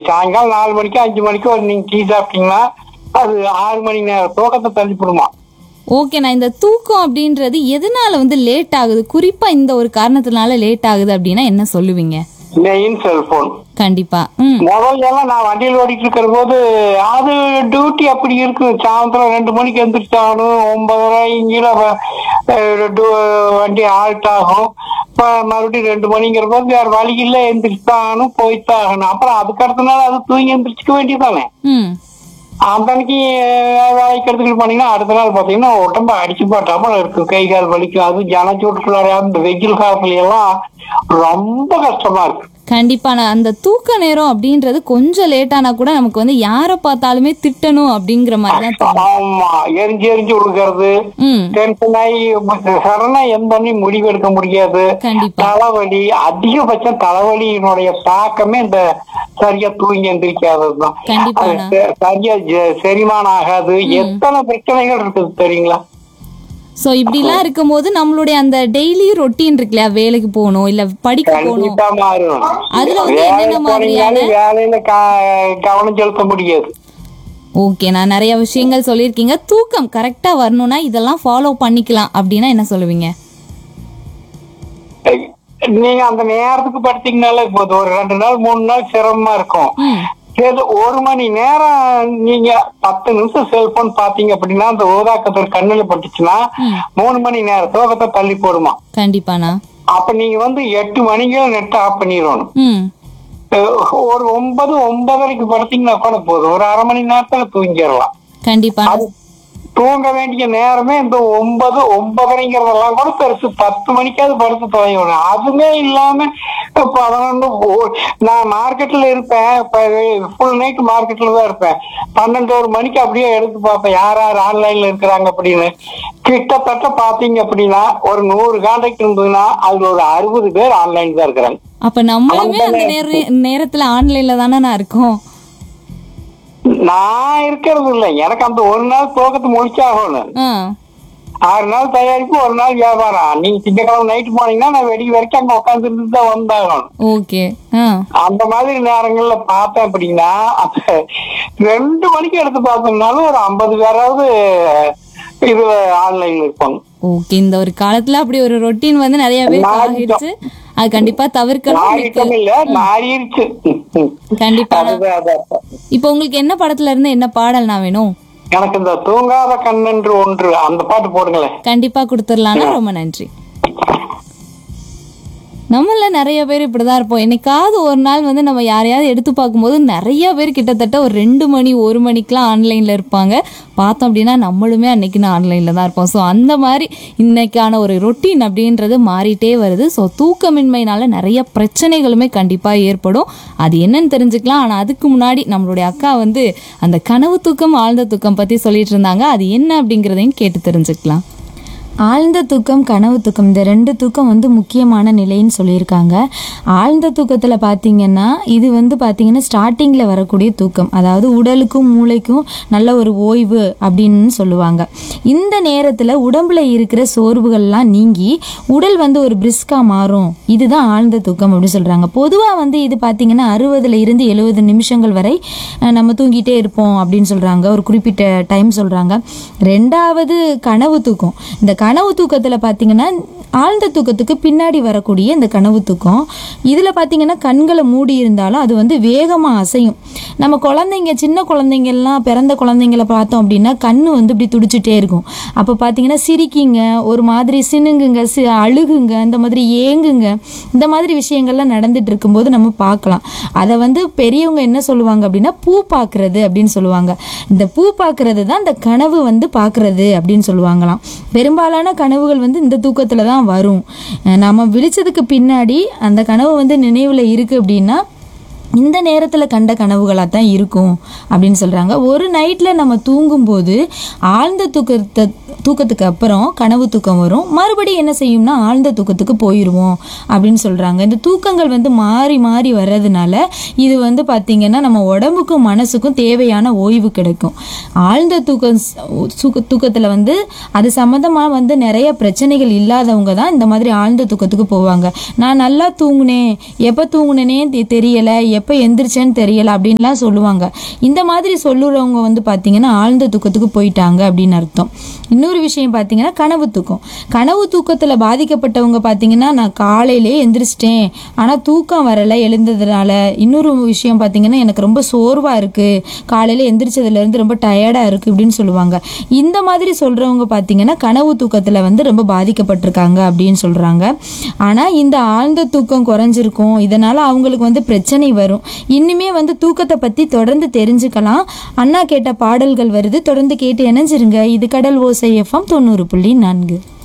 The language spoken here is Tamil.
சாயங்காலம் நாலு மணிக்கு அஞ்சு மணிக்கு ஒரு நீங்க டீ சாப்பிட்டீங்கன்னா அது ஆறு மணி நேரம் தூக்கத்தை தள்ளிவிடுமா ஓகே நான் இந்த தூக்கம் அப்படின்றது எதனால வந்து லேட் ஆகுது குறிப்பா இந்த ஒரு காரணத்தினால லேட் ஆகுது அப்படின்னா என்ன சொல்லுவீங்க மெயின் செல்போன் கண்டிப்பா ம் முதல்ல எல்லாம் நான் வண்டியில் ஓடிட்டு இருக்கிற போது அது டியூட்டி அப்படி இருக்கு சாயந்தரம் ரெண்டு மணிக்கு எந்திரிச்சாகணும் ஒன்பதரை இங்கே வண்டி ஆல்ட் ஆகும் இப்ப மறுபடியும் ரெண்டு மணிங்கிற போது வேற வழி இல்லை எந்திரிச்சாகணும் போய்த்தான் ஆகணும் அப்புறம் அதுக்கு அடுத்த நாள் அது தூங்கி எந்திரிச்சுக்க வேண்டியதானே ம் அந்த அன்னைக்கு வேலைக்கு எடுத்துக்கிட்டு போனீங்கன்னா அடுத்த நாள் பாத்தீங்கன்னா உடம்பு அடிச்சு போட்டாம இருக்கும் கை கால் வலிக்கும் அது ஜனச்சூட்டுக்குள்ளார அந்த வெயில் காலத்துல எல்லாம் ரொம்ப கஷ்டமா இருக்கு கண்டிப்பா நான் அந்த தூக்க நேரம் அப்படின்றது கொஞ்சம் லேட் ஆனா கூட நமக்கு வந்து யாரை பார்த்தாலுமே திட்டணும் அப்படிங்கிற மாதிரி தான் தோணும் ஆமா எரிஞ்சு எரிஞ்சு விழுகிறது ம் டென்ஷன் ஆகி சடனா எந்த பண்ணி முடிவு எடுக்க முடியாது கண்டிப்பா தலைவலி அதிகபட்சம் தலைவலியினுடைய தாக்கமே இந்த சரியா தூங்கி எந்திரிக்காததுதான் கண்டிப்பாண்ணா. அது ச- சரியா ஜெ- செரிமானம் ஆகாது எத்தனை பிரச்சனைகள் இருக்குது தெரியுங்களா சோ இப்படிலாம் இருக்கும்போது நம்மளுடைய அந்த டெய்லி ரொட்டீன் இருக்கு இல்லையா வேலைக்கு போகணும் இல்ல படிக்க போகணும் கண்டிப்பா மாறும் அதுல வந்து வேலைக்கு என்னென்ன மாதிரியான- போனீங்கனாலும் வேலையில க- கவனம் செலுத்த முடியாது ஓகே நான் நிறைய விஷயங்கள் சொல்லியிருக்கீங்க தூக்கம் கரெக்டா வரணும்னா இதெல்லாம் ஃபாலோ பண்ணிக்கலாம் அப்படின்னா என்ன சொல்லுவீங்க நீங்க அந்த நேரத்துக்கு படுத்தீங்கனாலே போதும் ஒரு ரெண்டு நாள் மூணு நாள் சிரமமா இருக்கும் ம் சரி ஒரு மணி நேரம் நீங்க பத்து நிமிஷம் செல்போன் பாத்தீங்க அப்படின்னா அந்த ஊதாக்கத்தர் கண்ணுல பட்டுச்சுன்னா மூணு மணி நேரம் தூக்கத்தை தள்ளி போடுமா கண்டிப்பாண்ணா அப்ப நீங்க வந்து எட்டு மணிக்கு நெட் ஆஃப் பண்ணிடணும் ம் அஹ் ஒரு ஒன்பது ஒன்பதரைக்கு படுத்தீங்கன்னா கூட போதும் ஒரு அரை மணி நேரத்துல தூங்கிடலாம் கண்டிப்பாண்ணா அது தூங்க வேண்டிய நேரமே இந்த ஒன்பது ஒன்பதரைங்கிறதெல்லாம் கூட பெருசு பத்து மணிக்காவது படுத்து தொலையணும் அதுவுமே இல்லாம பதினொன்று ஓ- நான் மார்க்கெட்ல இருப்பேன் ஃபுல் நைட் மார்க்கெட்ல தான் இருப்பேன் பன்னெண்டு ஒரு மணிக்கு அப்படியே எடுத்து பார்ப்பேன் யார் யார் ஆன்லைன்ல இருக்கிறாங்க அப்படின்னு கிட்டத்தட்ட பாத்தீங்க அப்படின்னா ஒரு நூறு கான்டாக்ட் இருந்ததுன்னா அதுல ஒரு அறுபது பேர் ஆன்லைன் தான் இருக்கிறாங்க அப்ப நம்மளுமே அந்த நேர நேரத்துல ஆன்லைன்ல தானே நான் இருக்கோம் நான் இருக்கிறது இல்லை எனக்கு அந்த ஒரு நாள் தூக்கத்தை முடிச்சாகணும் ஆ ஆறு நாள் தயாரிப்பு ஒரு நாள் வியாபாரம் நீங்க திங்கக்கிழமை நைட்டு போனீங்கன்னா நான் வெடி வரைக்கும் அங்க உட்காந்துட்டு தான் வந்தாகணும் ஓகே ஆ அந்த மாதிரி நேரங்கள்ல பார்த்தேன் அப்படின்னா அப்ப ரெண்டு மணிக்கு எடுத்து பார்த்தோம்னாலும் ஒரு ஐம்பது பேராவது இது ஆன்லைன்ல இருப்பாங்க ஓகே இந்த ஒரு காலத்துல அப்படி ஒரு ரொட்டீன் வந்து நிறைய பேர் ஆகிடுச்சு அது கண்டிப்பா தவிர்க்கணும் நாரிட்டம் இல்ல நாரிருச்சு கண்டிப்பா அதுதான் அதான் இப்போ உங்களுக்கு என்ன படத்துல இருந்து என்ன பாடல் நான் வேணும் எனக்கு இந்த தூங்காத கண்ணென்று ஒன்று அந்த பாட்டு போடுங்களேன் கண்டிப்பா கொடுத்துடலாம்னா ரொம்ப நன்றி நம்மள நிறைய பேர் இப்படிதான் இருப்போம் என்னைக்காவது ஒரு நாள் வந்து நம்ம யாரையாவது எடுத்து பார்க்கும்போது நிறைய பேர் கிட்டத்தட்ட ஒரு ரெண்டு மணி ஒரு மணிக்கெலாம் ஆன்லைனில் இருப்பாங்க பார்த்தோம் அப்படின்னா நம்மளுமே அன்னைக்கு ஆன்லைனில் தான் இருப்போம் ஸோ அந்த மாதிரி இன்னைக்கான ஒரு ரொட்டீன் அப்படின்றது மாறிட்டே வருது ஸோ தூக்கமின்மைனால நிறைய பிரச்சனைகளுமே கண்டிப்பாக ஏற்படும் அது என்னன்னு தெரிஞ்சுக்கலாம் ஆனால் அதுக்கு முன்னாடி நம்மளுடைய அக்கா வந்து அந்த கனவு தூக்கம் ஆழ்ந்த தூக்கம் பற்றி சொல்லிட்டு இருந்தாங்க அது என்ன அப்படிங்கிறதையும் கேட்டு தெரிஞ்சுக்கலாம் ஆழ்ந்த தூக்கம் கனவு தூக்கம் இந்த ரெண்டு தூக்கம் வந்து முக்கியமான நிலைன்னு சொல்லியிருக்காங்க ஆழ்ந்த தூக்கத்தில் பார்த்தீங்கன்னா இது வந்து பார்த்தீங்கன்னா ஸ்டார்டிங்கில் வரக்கூடிய தூக்கம் அதாவது உடலுக்கும் மூளைக்கும் நல்ல ஒரு ஓய்வு அப்படின்னு சொல்லுவாங்க இந்த நேரத்தில் உடம்புல இருக்கிற சோர்வுகள்லாம் நீங்கி உடல் வந்து ஒரு பிரிஸ்காக மாறும் இதுதான் ஆழ்ந்த தூக்கம் அப்படின்னு சொல்கிறாங்க பொதுவாக வந்து இது பார்த்தீங்கன்னா அறுபதுல இருந்து எழுபது நிமிஷங்கள் வரை அஹ், நம்ம தூங்கிட்டே இருப்போம் அப்படின்னு சொல்கிறாங்க ஒரு குறிப்பிட்ட டைம் சொல்கிறாங்க ரெண்டாவது கனவு தூக்கம் இந்த கனவு தூக்கத்தில் பார்த்தீங்கன்னா ஆழ்ந்த தூக்கத்துக்கு பின்னாடி வரக்கூடிய இந்த கனவு தூக்கம் இதில் பார்த்தீங்கன்னா கண்களை மூடி இருந்தாலும் அது வந்து வேகமாக அசையும் நம்ம குழந்தைங்க சின்ன குழந்தைங்கள்லாம் பிறந்த குழந்தைங்கள பார்த்தோம் அப்படின்னா கண்ணு வந்து இப்படி துடிச்சிட்டே இருக்கும் அப்போ பார்த்தீங்கன்னா சிரிக்கிங்க ஒரு மாதிரி சினுங்குங்க சி அழுகுங்க இந்த மாதிரி ஏங்குங்க இந்த மாதிரி விஷயங்கள்லாம் நடந்துட்டு இருக்கும்போது நம்ம பார்க்கலாம் அதை வந்து பெரியவங்க என்ன சொல்லுவாங்க அப்படின்னா பூ பார்க்கறது அப்படின்னு சொல்லுவாங்க இந்த பூ பார்க்கறது தான் இந்த கனவு வந்து பார்க்கறது அப்படின்னு சொல்லுவாங்களாம் பெரும்பாலான கனவுகள் வந்து இந்த தூக்கத்தில் தான் வரும் அஹ் நம்ம விழிச்சதுக்கு பின்னாடி அந்த கனவு வந்து நினைவில் இருக்குது அப்படின்னா இந்த நேரத்தில் கண்ட கனவுகளாக தான் இருக்கும் அப்படின்னு சொல்கிறாங்க ஒரு நைட்டில் நம்ம தூங்கும்போது ஆழ்ந்த தூக்கத்தை தூக்கத்துக்கு அப்புறம் கனவு தூக்கம் வரும் மறுபடியும் என்ன செய்யும்னா ஆழ்ந்த தூக்கத்துக்கு போயிடுவோம் அப்படின்னு சொல்கிறாங்க இந்த தூக்கங்கள் வந்து மாறி மாறி வர்றதுனால இது வந்து பார்த்திங்கன்னா நம்ம உடம்புக்கும் மனசுக்கும் தேவையான ஓய்வு கிடைக்கும் ஆழ்ந்த தூக்கம் தூக்க தூக்கத்தில் வந்து அது சம்மந்தமாக வந்து நிறைய பிரச்சனைகள் இல்லாதவங்க தான் இந்த மாதிரி ஆழ்ந்த தூக்கத்துக்கு போவாங்க நான் நல்லா தூங்குனேன் எப்போ தூங்குனேனே தெ- தெரியலை எப்போ எந்திரிச்சேன்னு தெரியலை அப்படின்லாம் சொல்லுவாங்க இந்த மாதிரி சொல்லுறவங்க வந்து பார்த்தீங்கன்னா ஆழ்ந்த தூக்கத்துக்கு போயிட்டாங்க அப்படின்னு அர்த்தம் இன்னொரு விஷயம் பார்த்தீங்கன்னா கனவு தூக்கம் கனவு தூக்கத்தில் பாதிக்கப்பட்டவங்க பார்த்தீங்கன்னா நான் காலையிலே எந்திரிச்சிட்டேன் ஆனால் தூக்கம் வரலை எழுந்ததுனால இன்னொரு விஷயம் பார்த்தீங்கன்னா எனக்கு ரொம்ப சோர்வாக இருக்குது காலையில் எந்திரிச்சதுலேருந்து ரொம்ப டயர்டாக இருக்குது அப்படின்னு சொல்லுவாங்க இந்த மாதிரி சொல்கிறவங்க பார்த்தீங்கன்னா கனவு தூக்கத்தில் வந்து ரொம்ப பாதிக்கப்பட்டிருக்காங்க அப்படின்னு சொல்கிறாங்க ஆனால் இந்த ஆழ்ந்த தூக்கம் குறைஞ்சிருக்கும் இதனால் அவங்களுக்கு வந்து பிரச்சனை வரும் இன்னுமே வந்து தூக்கத்தை பற்றி தொடர்ந்து தெரிஞ்சுக்கலாம் அண்ணா கேட்ட பாடல்கள் வருது தொடர்ந்து கேட்டு இணைஞ்சிருங்க இது கடல் ஓசை எஃப்எம் தொண்ணூறு புள்ளி நான்கு